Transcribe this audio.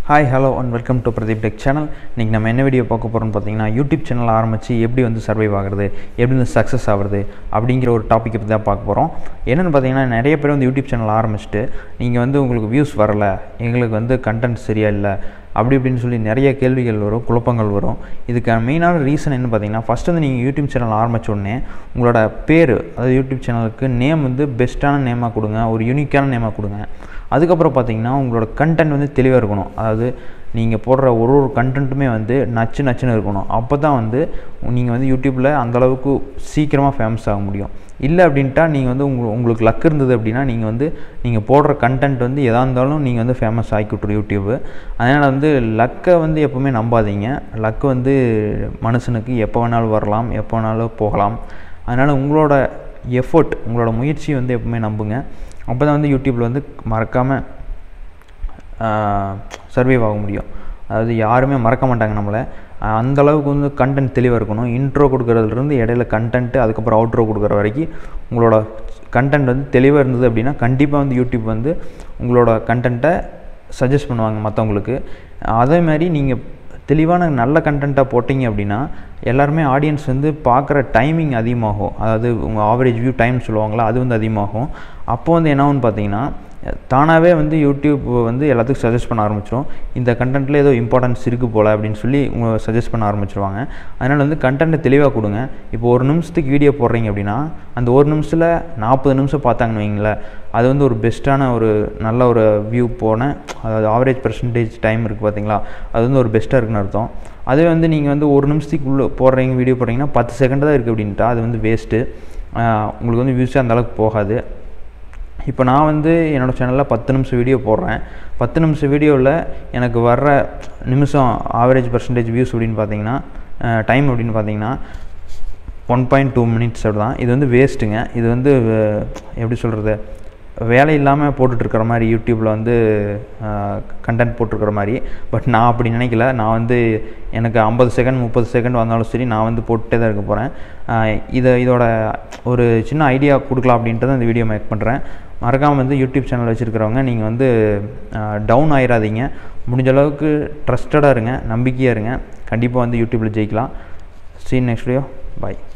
hi hello and welcome to Pradeep tech channel இன்றைக்கி நம்ம என்ன வீடியோ பார்க்க போகிறோம்னு பார்த்தீங்கன்னா யூடியூப் சேனல் ஆரம்பித்து எப்படி வந்து சர்வைவ் ஆகுறது எப்படி வந்து சக்ஸஸ் ஆகுறது அப்படிங்கிற ஒரு டாப்பிக்கை பற்றி தான் பார்க்க போகிறோம் என்னென்னு பார்த்தீங்கன்னா நிறைய பேர் வந்து யூடியூப் சேனல் ஆரம்பிச்சுட்டு நீங்கள் வந்து உங்களுக்கு வியூஸ் வரலை எங்களுக்கு வந்து கண்டென்ட் சரியா இல்லை அப்படி இப்படின்னு சொல்லி நிறைய கேள்விகள் வரும் குழப்பங்கள் வரும் இதுக்கான மெயினான ரீசன் என்ன பார்த்தீங்கன்னா ஃபஸ்ட் வந்து நீங்கள் யூடியூப் சேனல் ஆரம்பித்த உடனே உங்களோட பேர் அதாவது யூடியூப் சேனலுக்கு நேம் வந்து பெஸ்ட்டான நேமாக கொடுங்க ஒரு யூனிக்கான நேமாக கொடுங்க அதுக்கப்புறம் பார்த்தீங்கன்னா உங்களோட கண்டென்ட் வந்து தெளிவாக இருக்கணும் அதாவது நீங்கள் போடுற ஒரு ஒரு கண்டென்ட்டுமே வந்து நச்சு நச்சுன்னு இருக்கணும் அப்போ தான் வந்து நீங்கள் வந்து யூடியூப்பில் அந்தளவுக்கு சீக்கிரமாக ஃபேமஸ் ஆக முடியும் இல்லை அப்படின்ட்டா நீங்கள் வந்து உங்க உங்களுக்கு லக் இருந்தது அப்படின்னா நீங்கள் வந்து நீங்கள் போடுற கண்டென்ட் வந்து எதாக இருந்தாலும் நீங்கள் வந்து ஃபேமஸ் ஆக்கி விட்ரு யூடியூப்பு அதனால் வந்து லக்கை வந்து எப்போவுமே நம்பாதீங்க லக்கு வந்து மனுஷனுக்கு எப்போ வேணாலும் வரலாம் எப்போ வேணாலும் போகலாம் அதனால் உங்களோட எஃபர்ட் உங்களோட முயற்சி வந்து எப்பவுமே நம்புங்க அப்போ தான் வந்து யூடியூப்பில் வந்து மறக்காமல் சர்வைவ் ஆக முடியும் அதாவது யாருமே மறக்க மாட்டாங்க நம்மளை அந்த அளவுக்கு வந்து கண்டென்ட் தெளிவாக இருக்கணும் இன்ட்ரோ கொடுக்குறதுலேருந்து இடையில கண்டென்ட்டு அதுக்கப்புறம் அவுட்ரோ கொடுக்குற வரைக்கும் உங்களோட கண்டென்ட் வந்து தெளிவாக இருந்தது அப்படின்னா கண்டிப்பாக வந்து யூடியூப் வந்து உங்களோட கண்டென்ட்டை சஜஸ்ட் பண்ணுவாங்க மற்றவங்களுக்கு அதே மாதிரி நீங்கள் தெளிவான நல்ல கண்டென்ட்டாக போட்டிங்க அப்படின்னா எல்லாருமே ஆடியன்ஸ் வந்து பார்க்குற டைமிங் அதிகமாகும் அதாவது உங்கள் ஆவரேஜ் வியூ டைம் சொல்லுவாங்களா அது வந்து அதிகமாகும் அப்போ வந்து என்னாகுன்னு பார்த்தீங்கன்னா தானாகவே வந்து யூடியூப் வந்து எல்லாத்துக்கும் சஜஸ்ட் பண்ண ஆரம்பிச்சிடும் இந்த கண்டென்ட்டில் ஏதோ இம்பார்ட்டன்ஸ் இருக்குது போல் அப்படின்னு சொல்லி உங்க சஜஸ்ட் பண்ண ஆரம்பிச்சிருவாங்க அதனால் வந்து கண்டென்ட்டை தெளிவாக கொடுங்க இப்போ ஒரு நிமிஷத்துக்கு வீடியோ போடுறீங்க அப்படின்னா அந்த ஒரு நிமிஷத்தில் நாற்பது நிமிஷம் பார்த்தாங்கன்னு வைங்களேன் அது வந்து ஒரு பெஸ்ட்டான ஒரு நல்ல ஒரு வியூ போன அதாவது ஆவரேஜ் பர்சன்டேஜ் டைம் இருக்குது பார்த்தீங்களா அது வந்து ஒரு பெஸ்ட்டாக இருக்குன்னு அர்த்தம் அதே வந்து நீங்கள் வந்து ஒரு நிமிஷத்துக்கு உள்ள போடுறீங்க வீடியோ போடுறீங்கன்னா பத்து செகண்ட் தான் இருக்குது அப்படின்ட்டா அது வந்து வேஸ்ட்டு உங்களுக்கு வந்து வியூஸே அந்தளவுக்கு போகாது இப்போ நான் வந்து என்னோடய சேனலில் பத்து நிமிஷம் வீடியோ போடுறேன் பத்து நிமிஷம் வீடியோவில் எனக்கு வர்ற நிமிஷம் ஆவரேஜ் பர்சன்டேஜ் வியூஸ் அப்படின்னு பார்த்தீங்கன்னா டைம் அப்படின்னு பார்த்தீங்கன்னா ஒன் பாயிண்ட் டூ மினிட்ஸ் அப்படி தான் இது வந்து வேஸ்ட்டுங்க இது வந்து எப்படி சொல்கிறது வேலை இல்லாமல் போட்டுட்ருக்கிற மாதிரி யூடியூப்பில் வந்து கண்டென்ட் போட்டிருக்கிற மாதிரி பட் நான் அப்படி நினைக்கல நான் வந்து எனக்கு ஐம்பது செகண்ட் முப்பது செகண்ட் வந்தாலும் சரி நான் வந்து போட்டுகிட்டே தான் இருக்க போகிறேன் இதை இதோட ஒரு சின்ன ஐடியா கொடுக்கலாம் அப்படின்ட்டு தான் இந்த வீடியோ மேக் பண்ணுறேன் மறக்காமல் வந்து யூடியூப் சேனல் வச்சுருக்கிறவங்க நீங்கள் வந்து டவுன் ஆயிடாதீங்க முடிஞ்ச அளவுக்கு ட்ரஸ்டடாக இருங்க நம்பிக்கையாக இருங்க கண்டிப்பாக வந்து யூடியூப்பில் ஜெயிக்கலாம் சீன் நெக்ஸ்ட் வீடியோ பாய்